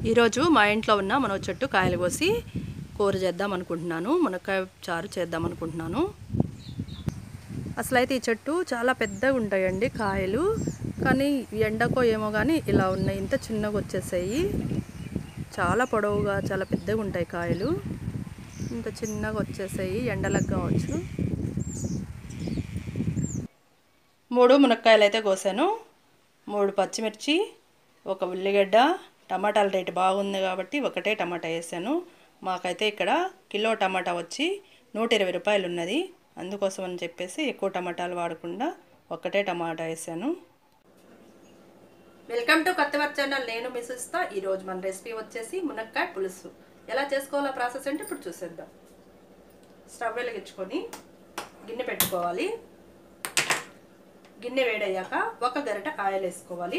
ఈరోజు మా ఇంట్లో ఉన్న మన చెట్టు కాయలు కోసి కూర చేద్దాం అనుకుంటున్నాను మునక్కాయ చారు చేద్దాం అనుకుంటున్నాను అసలైతే ఈ చెట్టు చాలా పెద్దగా ఉంటాయండి కాయలు కానీ ఎండకో ఏమో కానీ ఇలా ఉన్నాయి ఇంత చిన్నగా వచ్చేసాయి చాలా పొడవుగా చాలా పెద్దగా ఉంటాయి కాయలు ఇంత చిన్నగా వచ్చేసాయి ఎండలకు కావచ్చు మూడు మునక్కాయలు అయితే కోసాను మూడు పచ్చిమిర్చి ఒక ఉల్లిగడ్డ టమాటాల రేటు బాగుంది కాబట్టి ఒకటే టమాటా వేసాను మాకైతే ఇక్కడ కిలో టమాటా వచ్చి నూట ఇరవై రూపాయలు ఉన్నది అందుకోసం అని చెప్పేసి ఎక్కువ టమాటాలు వాడకుండా ఒక్కటే టమాటా వేసాను వెల్కమ్ టు కొత్తవర్ ఛానల్ నేను మిస్స్తా ఈరోజు మన రెసిపీ వచ్చేసి మునక్కాయ పులుసు ఎలా చేసుకోవాలో ప్రాసెస్ అంటే ఇప్పుడు చూసేద్దాం స్టవ్ వెలిగించుకొని గిన్నె పెట్టుకోవాలి గిన్నె వేడయ్యాక ఒక గరిట ఆయిల్ వేసుకోవాలి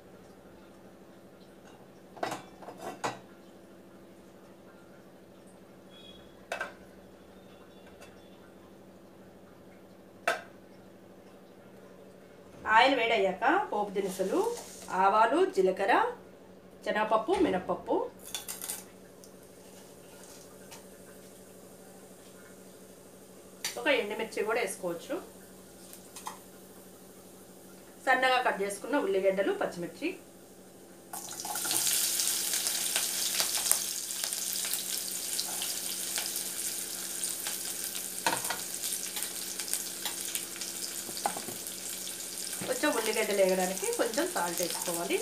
ఆయిల్ వేడయ్యాక పోపు దినుసులు ఆవాలు జీలకర్ర శనగపప్పు మినపప్పు ఒక ఎండుమిర్చి కూడా వేసుకోవచ్చు సన్నగా కట్ చేసుకున్న ఉల్లిగడ్డలు పచ్చిమిర్చి కొంచెం ఉల్లిగడ్డలు వేయడానికి కొంచెం సాల్ట్ వేసుకోవాలి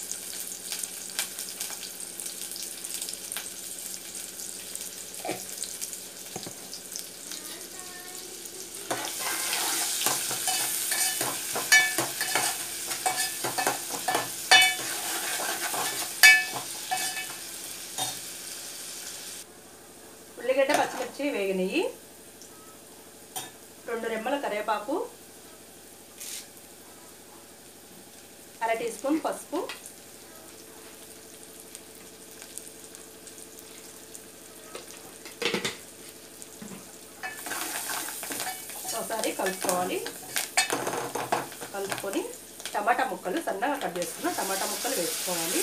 ఉల్లిగడ్డ పచ్చిమిర్చి వేగినవి రెండు రెమ్మల కరివేపాకు అర టీ స్పూన్ పసుపు ఒకసారి కలుపుకోవాలి కలుపుకొని టమాటా ముక్కలు సన్నగా కట్ చేసుకున్న టమాటా ముక్కలు వేసుకోవాలి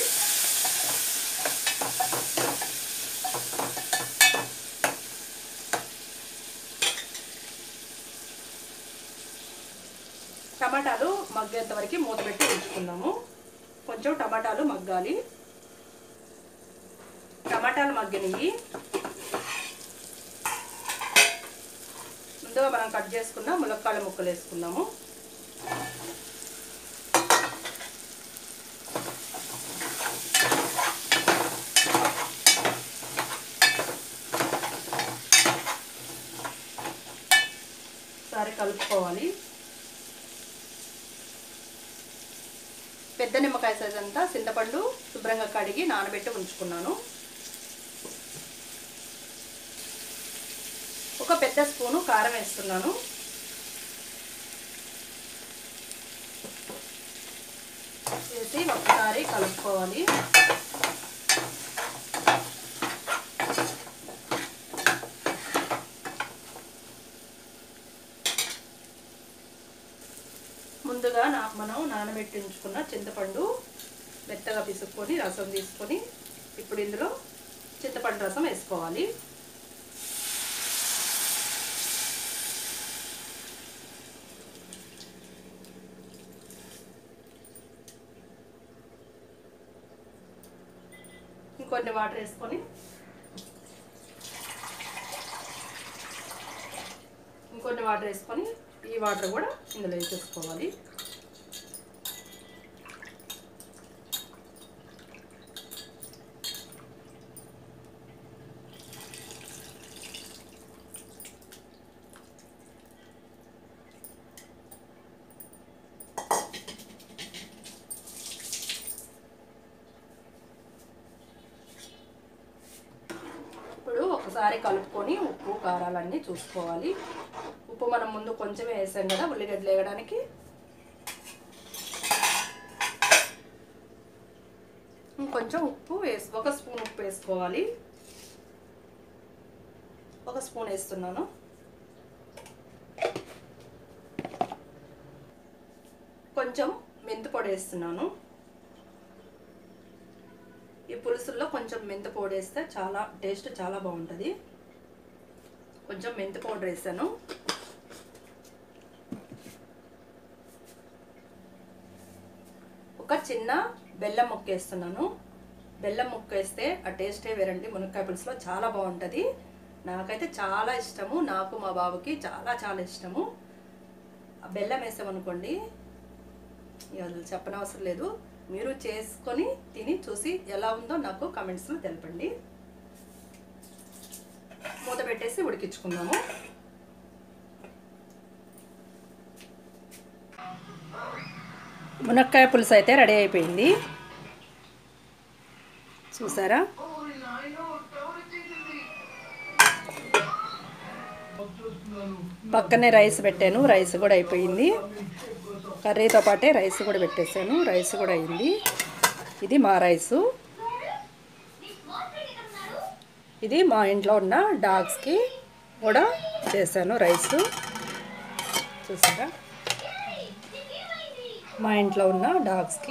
టమాటాలు మగ్గేంత వరకు మూత పెట్టి ఉంచుకున్నాము కొంచెం టమాటాలు మగ్గాలి టమాటాలు మగ్గినవి ముందుగా మనం కట్ చేసుకున్న ములక్కాడ ముక్కలు వేసుకున్నాము ఒకసారి కలుపుకోవాలి పెద్ద నిమ్మకాయ సైజ్ అంతా చింతపండు శుభ్రంగా కడిగి నానబెట్టి ఉంచుకున్నాను ఒక పెద్ద స్పూను కారం వేస్తున్నాను వేసి ఒకసారి కలుపుకోవాలి ముందుగా నా మనం నానబెట్టి ఉంచుకున్న చింతపండు మెత్తగా పిసుక్కొని రసం తీసుకొని ఇప్పుడు ఇందులో చింతపండు రసం వేసుకోవాలి ఇంకొన్ని వాటర్ వేసుకొని ఇంకొన్ని వాటర్ వేసుకొని ఈ వాటర్ కూడా ఇందులో వేసేసుకోవాలి ఇప్పుడు ఒకసారి కలుపుకొని ఉప్పు కారాలన్నీ చూసుకోవాలి ఉప్పు మనం ముందు కొంచెం వేసాం కదా ఉల్లిగడ్డలు వేయడానికి కొంచెం ఉప్పు వేసి ఒక స్పూన్ ఉప్పు వేసుకోవాలి ఒక స్పూన్ వేస్తున్నాను కొంచెం మెంతి పొడి వేస్తున్నాను ఈ పులుసుల్లో కొంచెం మెంతి పౌడర్ వేస్తే చాలా టేస్ట్ చాలా బాగుంటుంది కొంచెం మెంతి పౌడర్ వేసాను ఒక చిన్న బెల్లం ముక్క వేస్తున్నాను బెల్లం ముక్క వేస్తే ఆ టేస్టే వేరండి మునక్కాయ పులుసులో చాలా బాగుంటుంది నాకైతే చాలా ఇష్టము నాకు మా బాబుకి చాలా చాలా ఇష్టము ఆ బెల్లం వేసామనుకోండి ఇక అది చెప్పనవసరం లేదు మీరు చేసుకొని తిని చూసి ఎలా ఉందో నాకు కమెంట్స్లో తెలపండి మూత పెట్టేసి ఉడికించుకుందాము మునక్కాయ పులుసు అయితే రెడీ అయిపోయింది చూసారా పక్కనే రైస్ పెట్టాను రైస్ కూడా అయిపోయింది కర్రీతో పాటే రైస్ కూడా పెట్టేశాను రైస్ కూడా అయింది ఇది మా రైసు ఇది మా ఇంట్లో ఉన్న డాగ్స్కి కూడా చేశాను రైస్ చూసారా మా ఇంట్లో ఉన్న డాగ్స్కి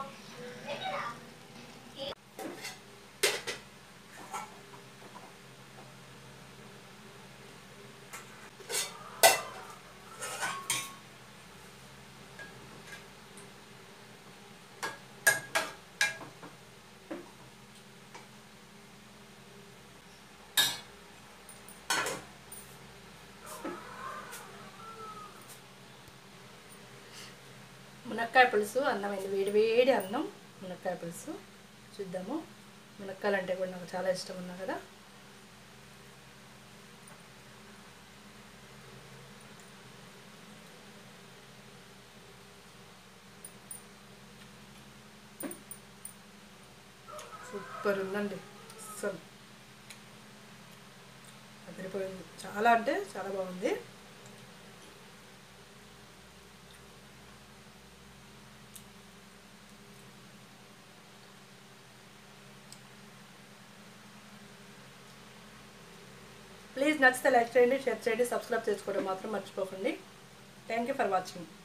మునక్కాయ పులుసు అన్నం అయింది వేడి వేడి అన్నం మునక్కాయ పులుసు చూద్దాము మునక్కాయలు అంటే కూడా నాకు చాలా ఇష్టం ఉన్నా కదా సూపర్ ఉందండి అస్సలు అదిరిపోయింది చాలా అంటే చాలా బాగుంది ప్లీజ్ నచ్చితే లైక్ చేయండి షేర్ చేయండి సబ్స్క్రైబ్ చేసుకోవడం మాత్రం మర్చిపోకండి థ్యాంక్ యూ ఫర్ వాచింగ్